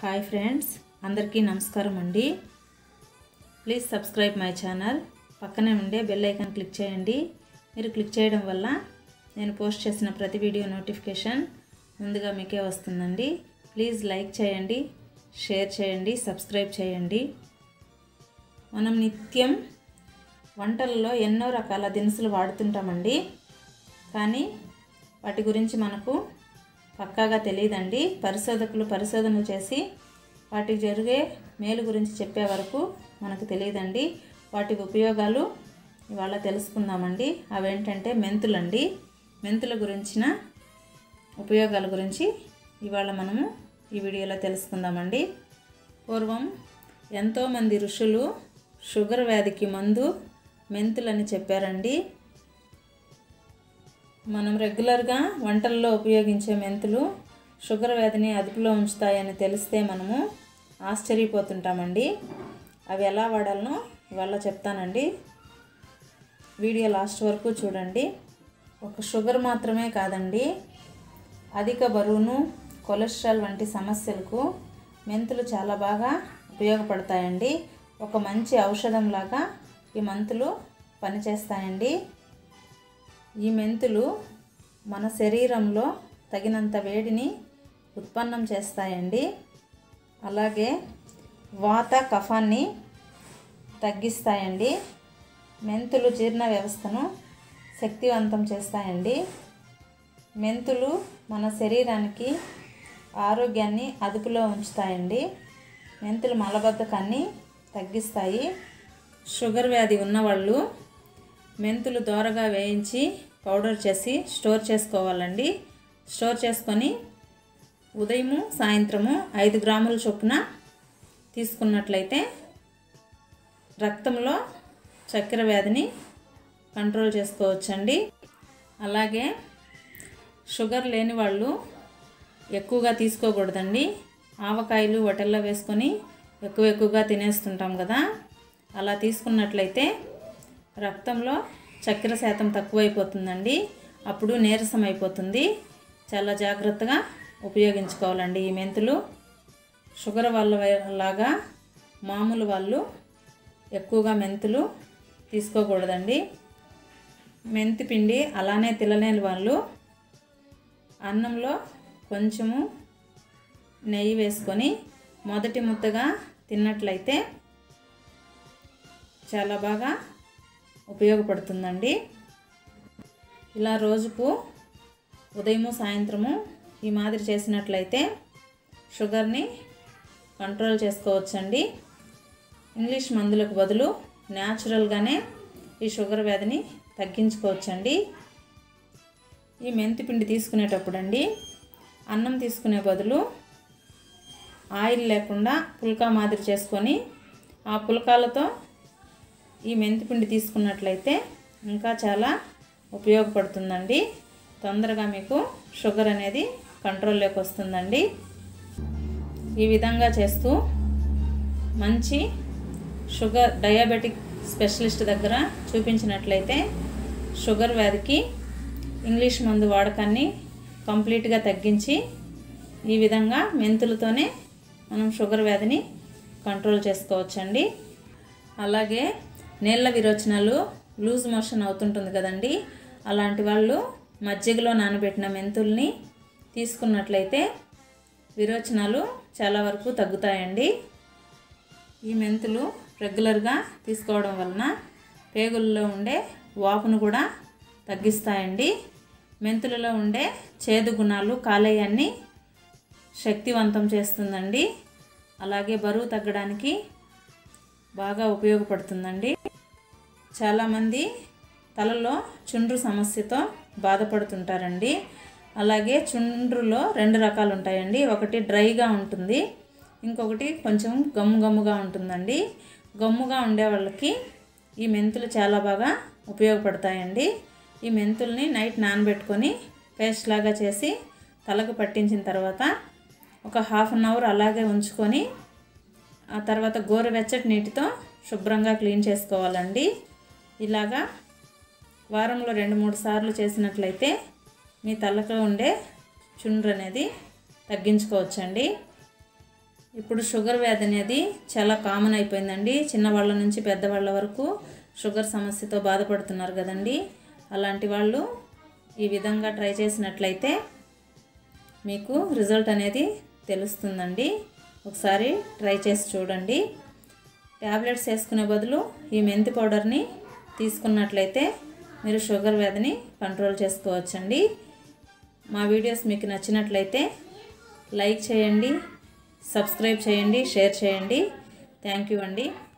hi friends అందరికీ నమస్కారం అండి ప్లీజ్ సబ్స్క్రైబ్ మై ఛానల్ పక్కనే ఉండే బెల్ ఐకాన్ క్లిక్ చేయండి మీరు క్లిక్ చేయడం వల్ల నేను పోస్ట్ చేసిన ప్రతి వీడియో నోటిఫికేషన్ ముందుగా మీకే వస్తుందండి ప్లీజ్ లైక్ చేయండి షేర్ చేయండి సబ్స్క్రైబ్ చేయండి మనం నిత్యం వంటలలో ఎన్నో రకాల దినుసులు వాడుతుంటామండి కానీ వాటి గురించి మనకు పక్కాగా తెలియదండి పరిశోధకులు పరిశోధనలు చేసి వాటికి జరిగే మేలు గురించి చెప్పే వరకు మనకు తెలియదండి వాటి ఉపయోగాలు ఇవాళ తెలుసుకుందామండి అవేంటంటే మెంతులండి మెంతుల గురించిన ఉపయోగాల గురించి ఇవాళ మనము ఈ వీడియోలో తెలుసుకుందామండి పూర్వం ఎంతోమంది ఋషులు షుగర్ వ్యాధికి మందు మెంతులని చెప్పారండి మనం రెగ్యులర్గా వంటల్లో ఉపయోగించే మెంతులు షుగర్ వ్యాధిని అదుపులో ఉంచుతాయని తెలిస్తే మనము ఆశ్చర్యపోతుంటామండి అవి ఎలా వాడాలనో ఇవాళ చెప్తానండి వీడియో లాస్ట్ వరకు చూడండి ఒక షుగర్ మాత్రమే కాదండి అధిక బరువును కొలెస్ట్రాల్ వంటి సమస్యలకు మెంతులు చాలా బాగా ఉపయోగపడతాయండి ఒక మంచి ఔషధంలాగా ఈ మెంతులు పనిచేస్తాయండి ఈ మెంతులు మన శరీరంలో తగినంత వేడిని ఉత్పన్నం చేస్తాయండి అలాగే వాత కఫాన్ని తగ్గిస్తాయండి మెంతులు జీర్ణ వ్యవస్థను శక్తివంతం చేస్తాయండి మెంతులు మన శరీరానికి ఆరోగ్యాన్ని అదుపులో ఉంచుతాయండి మెంతులు మలబద్ధకాన్ని తగ్గిస్తాయి షుగర్ వ్యాధి ఉన్నవాళ్ళు మెంతులు దోరగా వేయించి పౌడర్ చేసి స్టోర్ చేసుకోవాలండి స్టోర్ చేసుకొని ఉదయము సాయంత్రము ఐదు గ్రాముల చొప్పున తీసుకున్నట్లయితే రక్తంలో చక్కెర వ్యాధిని కంట్రోల్ చేసుకోవచ్చండి అలాగే షుగర్ లేని వాళ్ళు ఎక్కువగా తీసుకోకూడదండి ఆవకాయలు వటల్లో వేసుకొని ఎక్కువ ఎక్కువగా తినేస్తుంటాం కదా అలా తీసుకున్నట్లయితే రక్తంలో చక్కెర శాతం తక్కువైపోతుందండి అప్పుడు నీరసం అయిపోతుంది చాలా జాగ్రత్తగా ఉపయోగించుకోవాలండి ఈ మెంతులు షుగర్ వాళ్ళ లాగా మామూలు వాళ్ళు ఎక్కువగా మెంతులు తీసుకోకూడదండి మెంతి పిండి అలానే తినలేని వాళ్ళు అన్నంలో కొంచెము నెయ్యి వేసుకొని మొదటి ముద్దగా తిన్నట్లయితే చాలా బాగా ఉపయోగపడుతుందండి ఇలా రోజుకు ఉదయము సాయంత్రము ఈ మాదిరి చేసినట్లయితే షుగర్ని కంట్రోల్ చేసుకోవచ్చండి ఇంగ్లీష్ మందులకు బదులు న్యాచురల్గానే ఈ షుగర్ వ్యాధిని తగ్గించుకోవచ్చండి ఈ మెంతి పిండి తీసుకునేటప్పుడు అండి అన్నం తీసుకునే బదులు ఆయిల్ లేకుండా పుల్కా మాదిరి చేసుకొని ఆ పుల్కాలతో ఈ మెంతిపిండి తీసుకున్నట్లయితే ఇంకా చాలా ఉపయోగపడుతుందండి తొందరగా మీకు షుగర్ అనేది కంట్రోల్లోకి వస్తుందండి ఈ విధంగా చేస్తూ మంచి షుగర్ డయాబెటిక్ స్పెషలిస్ట్ దగ్గర చూపించినట్లయితే షుగర్ వ్యాధికి ఇంగ్లీష్ మందు వాడకాన్ని కంప్లీట్గా తగ్గించి ఈ విధంగా మెంతులతోనే మనం షుగర్ వ్యాధిని కంట్రోల్ చేసుకోవచ్చండి అలాగే నీళ్ళ విరోచనాలు లూజ్ మోషన్ అవుతుంటుంది కదండి అలాంటి వాళ్ళు మజ్జిగలో నానబెట్టిన మెంతుల్ని తీసుకున్నట్లయితే విరోచనాలు చాలా వరకు తగ్గుతాయండి ఈ మెంతులు రెగ్యులర్గా తీసుకోవడం వలన పేగుల్లో ఉండే వాపును కూడా తగ్గిస్తాయండి మెంతులలో ఉండే చేదు గుణాలు కాలేయాన్ని శక్తివంతం చేస్తుందండి అలాగే బరువు తగ్గడానికి బాగా ఉపయోగపడుతుందండి చాలామంది తలలో చుండ్రు సమస్యతో బాధపడుతుంటారండి అలాగే చుండ్రులో రెండు రకాలు ఉంటాయండి ఒకటి డ్రైగా ఉంటుంది ఇంకొకటి కొంచెం గమ్ము గమ్ముగా ఉంటుందండి గమ్ముగా ఉండే వాళ్ళకి ఈ మెంతులు చాలా బాగా ఉపయోగపడతాయండి ఈ మెంతుల్ని నైట్ నానబెట్టుకొని పేస్ట్ లాగా చేసి తలకు పట్టించిన తర్వాత ఒక హాఫ్ అన్ అవర్ అలాగే ఉంచుకొని ఆ తర్వాత గోరువెచ్చటి నీటితో శుభ్రంగా క్లీన్ చేసుకోవాలండి ఇలాగా వారంలో రెండు మూడు సార్లు చేసినట్లయితే మీ తలకు ఉండే చుండ్రు అనేది తగ్గించుకోవచ్చండి ఇప్పుడు షుగర్ వ్యాధి అనేది చాలా కామన్ అయిపోయిందండి చిన్నవాళ్ళ నుంచి పెద్దవాళ్ళ వరకు షుగర్ సమస్యతో బాధపడుతున్నారు కదండి అలాంటి వాళ్ళు ఈ విధంగా ట్రై చేసినట్లయితే మీకు రిజల్ట్ అనేది తెలుస్తుందండి ఒకసారి ట్రై చేసి చూడండి ట్యాబ్లెట్స్ వేసుకునే బదులు ఈ మెంతి పౌడర్ని తీసుకున్నట్లయితే మీరు షుగర్ వ్యాధిని కంట్రోల్ చేసుకోవచ్చండి మా వీడియోస్ మీకు నచ్చినట్లయితే లైక్ చేయండి సబ్స్క్రైబ్ చేయండి షేర్ చేయండి థ్యాంక్ యూ అండి